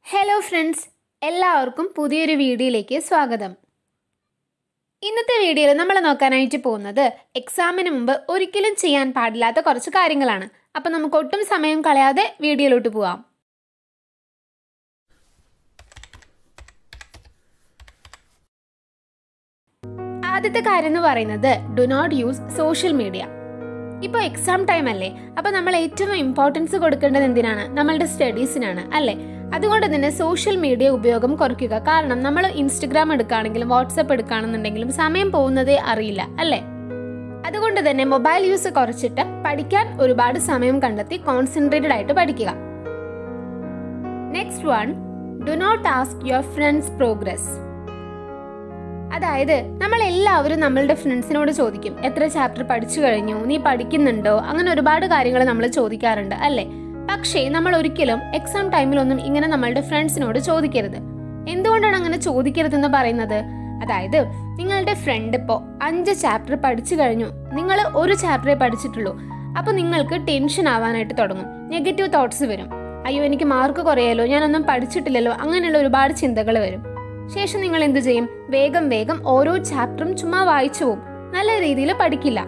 hello friends എല്ലാവർക്കും പുതിയൊരു വീഡിയോയിലേക്ക് സ്വാഗതം ഇന്നത്തെ വീഡിയോയിൽ നമ്മൾ നോക്കാനായിട്ട് പോകുന്നത് എക്സാമിന് മുമ്പ് ഒരിക്കലും ചെയ്യാൻ പാടില്ലാത്ത കുറച്ച് കാര്യങ്ങളാണ് അപ്പം നമുക്ക് ഒട്ടും സമയം കളയാതെ വീഡിയോയിലോട്ട് പോവാം ആദ്യത്തെ കാര്യം എന്ന് പറയുന്നത് do not use social media ഇപ്പോൾ എക്സാം ടൈം അല്ലേ അപ്പോൾ നമ്മൾ ഏറ്റവും ഇമ്പോർട്ടൻസ് കൊടുക്കേണ്ടത് എന്തിനാണ് നമ്മളുടെ സ്റ്റഡീസിനാണ് അല്ലേ അതുകൊണ്ട് തന്നെ സോഷ്യൽ മീഡിയ ഉപയോഗം കുറയ്ക്കുക കാരണം നമ്മൾ ഇൻസ്റ്റഗ്രാം എടുക്കുകയാണെങ്കിലും വാട്സപ്പ് എടുക്കുകയാണെന്നുണ്ടെങ്കിലും സമയം പോകുന്നതേ അറിയില്ല അല്ലേ അതുകൊണ്ട് തന്നെ മൊബൈൽ യൂസ് കുറച്ചിട്ട് പഠിക്കാൻ ഒരുപാട് സമയം കണ്ടെത്തി കോൺസെൻട്രേറ്റഡ് ആയിട്ട് പഠിക്കുക next one do not ask your friends progress അതായത് നമ്മൾ എല്ലാവരും നമ്മളുടെ ഫ്രണ്ട്സിനോട് ചോദിക്കും എത്ര ചാപ്റ്റർ പഠിച്ചു കഴിഞ്ഞു നീ പഠിക്കുന്നുണ്ടോ അങ്ങനെ ഒരുപാട് കാര്യങ്ങൾ നമ്മൾ ചോദിക്കാറുണ്ട് അല്ലേ പക്ഷേ നമ്മൾ ഒരിക്കലും എക്സാം ടൈമിലൊന്നും ഇങ്ങനെ നമ്മളുടെ ഫ്രണ്ട്സിനോട് ചോദിക്കരുത് എന്തുകൊണ്ടാണ് അങ്ങനെ ചോദിക്കരുതെന്ന് പറയുന്നത് അതായത് നിങ്ങളുടെ ഫ്രണ്ട് ഇപ്പോൾ അഞ്ച് ചാപ്റ്റർ പഠിച്ചു കഴിഞ്ഞു നിങ്ങൾ ഒരു ചാപ്റ്ററേ പഠിച്ചിട്ടുള്ളൂ അപ്പോൾ നിങ്ങൾക്ക് ടെൻഷൻ ആവാനായിട്ട് തുടങ്ങും നെഗറ്റീവ് തോട്ട്സ് വരും അയ്യോ എനിക്ക് മാർക്ക് കുറയാലോ ഞാനൊന്നും പഠിച്ചിട്ടില്ലല്ലോ അങ്ങനെയുള്ള ഒരുപാട് ചിന്തകൾ വരും ശേഷം നിങ്ങൾ എന്ത് ചെയ്യും വേഗം വേഗം ഓരോ ചാപ്റ്ററും ചുമ്മാ വായിച്ചു പോവും നല്ല രീതിയിൽ പഠിക്കില്ല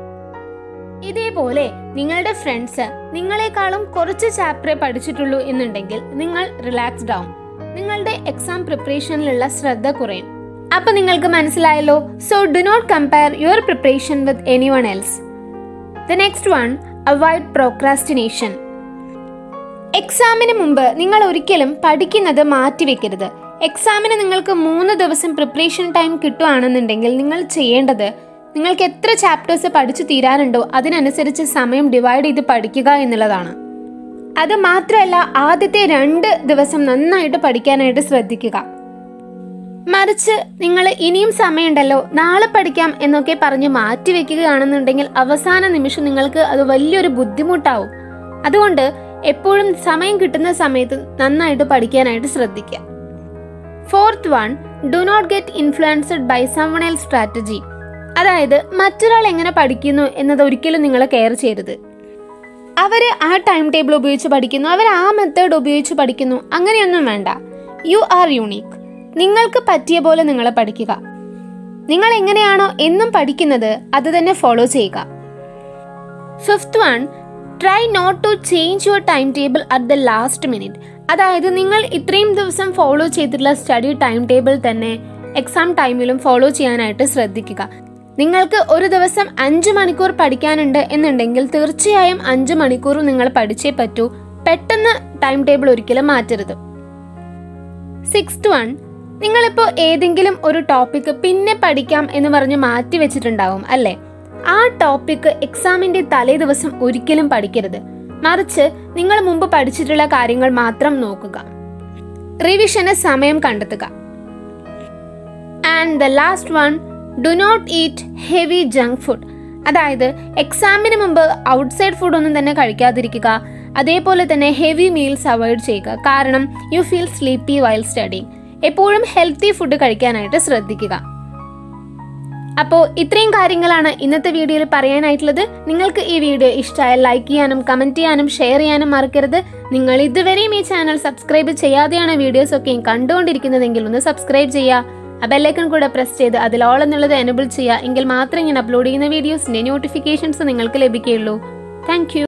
ഇതേപോലെ നിങ്ങളുടെ ഫ്രണ്ട്സ് നിങ്ങളെക്കാളും കുറച്ച് ചാപ്റ്ററേ പഠിച്ചിട്ടുള്ളൂ എന്നുണ്ടെങ്കിൽ നിങ്ങൾ റിലാക്സ്ഡ് ആവും നിങ്ങളുടെ എക്സാം പ്രിപ്പറേഷനിലുള്ള ശ്രദ്ധ കുറയും അപ്പൊ നിങ്ങൾക്ക് മനസ്സിലായല്ലോ so do not compare your preparation with anyone else the next one avoid procrastination എക്സാമിന് മുമ്പ് നിങ്ങൾ ഒരിക്കലും പഠിക്കുന്നത് മാറ്റിവെക്കരുത് എക്സാമിന് നിങ്ങൾക്ക് മൂന്ന് ദിവസം പ്രിപ്പറേഷൻ ടൈം കിട്ടുകയാണെന്നുണ്ടെങ്കിൽ നിങ്ങൾ ചെയ്യേണ്ടത് നിങ്ങൾക്ക് എത്ര ചാപ്റ്റേഴ്സ് പഠിച്ചു തീരാനുണ്ടോ അതിനനുസരിച്ച് സമയം ഡിവൈഡ് ചെയ്ത് പഠിക്കുക എന്നുള്ളതാണ് അത് മാത്രമല്ല ആദ്യത്തെ രണ്ട് ദിവസം നന്നായിട്ട് പഠിക്കാനായിട്ട് ശ്രദ്ധിക്കുക മറിച്ച് നിങ്ങൾ ഇനിയും സമയമുണ്ടല്ലോ നാളെ പഠിക്കാം എന്നൊക്കെ പറഞ്ഞ് മാറ്റിവെക്കുകയാണെന്നുണ്ടെങ്കിൽ അവസാന നിമിഷം നിങ്ങൾക്ക് അത് വലിയൊരു ബുദ്ധിമുട്ടാവും അതുകൊണ്ട് എപ്പോഴും സമയം കിട്ടുന്ന സമയത്ത് നന്നായിട്ട് പഠിക്കാനായിട്ട് ശ്രദ്ധിക്കുക fourth one do not get influenced by someone else strategy അതായത് മറ്റൊരാൾ എങ്ങനെ പഠിക്കുന്നു എന്നത് ഒരിക്കലും നിങ്ങൾ കെയർ ചെയ്യരുത് അവർ ആ ടൈം ടേബിൾ ഉപയോഗിച്ച് പഠിക്കുന്നു അവർ ആ മെത്തേഡ് ഉപയോഗിച്ച് പഠിക്കുന്നു അങ്ങനെയൊന്നും വേണ്ട യു ആർ യൂണീക്ക് നിങ്ങൾക്ക് പറ്റിയ പോലെ നിങ്ങൾ പഠിക്കുക നിങ്ങൾ എങ്ങനെയാണോ എന്നും പഠിക്കുന്നത് അത് തന്നെ ഫോളോ ചെയ്യുക fifth one try not to change your time table at the last minute അതായത് നിങ്ങൾ ഇത്രയും ദിവസം ഫോളോ ചെയ്തിട്ടുള്ള സ്റ്റഡി ടൈം ടേബിൾ തന്നെ എക്സാം ടൈമിലും ഫോളോ ചെയ്യാനായിട്ട് ശ്രദ്ധിക്കുക നിങ്ങൾക്ക് ഒരു ദിവസം അഞ്ച് മണിക്കൂർ പഠിക്കാനുണ്ട് എന്നുണ്ടെങ്കിൽ തീർച്ചയായും അഞ്ച് മണിക്കൂറും നിങ്ങൾ പഠിച്ചേ പറ്റൂ പെട്ടെന്ന് ടൈം ടേബിൾ ഒരിക്കലും മാറ്റരുത് സിക്സ്ത് വൺ നിങ്ങളിപ്പോൾ ഏതെങ്കിലും ഒരു ടോപ്പിക്ക് പിന്നെ പഠിക്കാം എന്ന് പറഞ്ഞ് മാറ്റി വെച്ചിട്ടുണ്ടാവും അല്ലേ ആ ടോപ്പിക്ക് എക്സാമിന്റെ തലേ ദിവസം ഒരിക്കലും പഠിക്കരുത് മറിച്ച് നിങ്ങൾ മുമ്പ് പഠിച്ചിട്ടുള്ള കാര്യങ്ങൾ മാത്രം നോക്കുക റിവിഷന് സമയം കണ്ടെത്തുക and the last one do not eat heavy junk food അതായത് എക്സാമിന് മുമ്പ് ഔട്ട്സൈഡ് ഫുഡ് ഒന്നും തന്നെ കഴിക്കാതിരിക്കുക അതേപോലെ തന്നെ ഹെവി മീൽസ് അവോയ്ഡ് ചെയ്യുക കാരണം you feel sleepy while studying എപ്പോഴും ഹെൽത്തി ഫുഡ് കഴിക്കാനായിട്ട് ശ്രദ്ധിക്കുക അപ്പോൾ ഇത്രയും കാര്യങ്ങളാണ് ഇന്നത്തെ വീഡിയോയിൽ പറയാനായിട്ടുള്ളത് നിങ്ങൾക്ക് ഈ വീഡിയോ ഇഷ്ടമായാൽ ലൈക്ക് ചെയ്യാനും കമൻറ്റ് ചെയ്യാനും ഷെയർ ചെയ്യാനും മറക്കരുത് നിങ്ങൾ ഇതുവരെയും ഈ ചാനൽ സബ്സ്ക്രൈബ് ചെയ്യാതെയാണ് വീഡിയോസ് ഒക്കെ കണ്ടുകൊണ്ടിരിക്കുന്നതെങ്കിൽ ഒന്ന് സബ്സ്ക്രൈബ് ചെയ്യുക ആ ബെല്ലൈക്കൺ കൂടെ പ്രസ് ചെയ്ത് അതിൽ ഓൾ എന്നുള്ളത് എനബിൾ ചെയ്യുക എങ്കിൽ മാത്രമേ ഞാൻ അപ്ലോഡ് ചെയ്യുന്ന വീഡിയോസിന്റെ നോട്ടിഫിക്കേഷൻസ് നിങ്ങൾക്ക് ലഭിക്കുകയുള്ളൂ താങ്ക്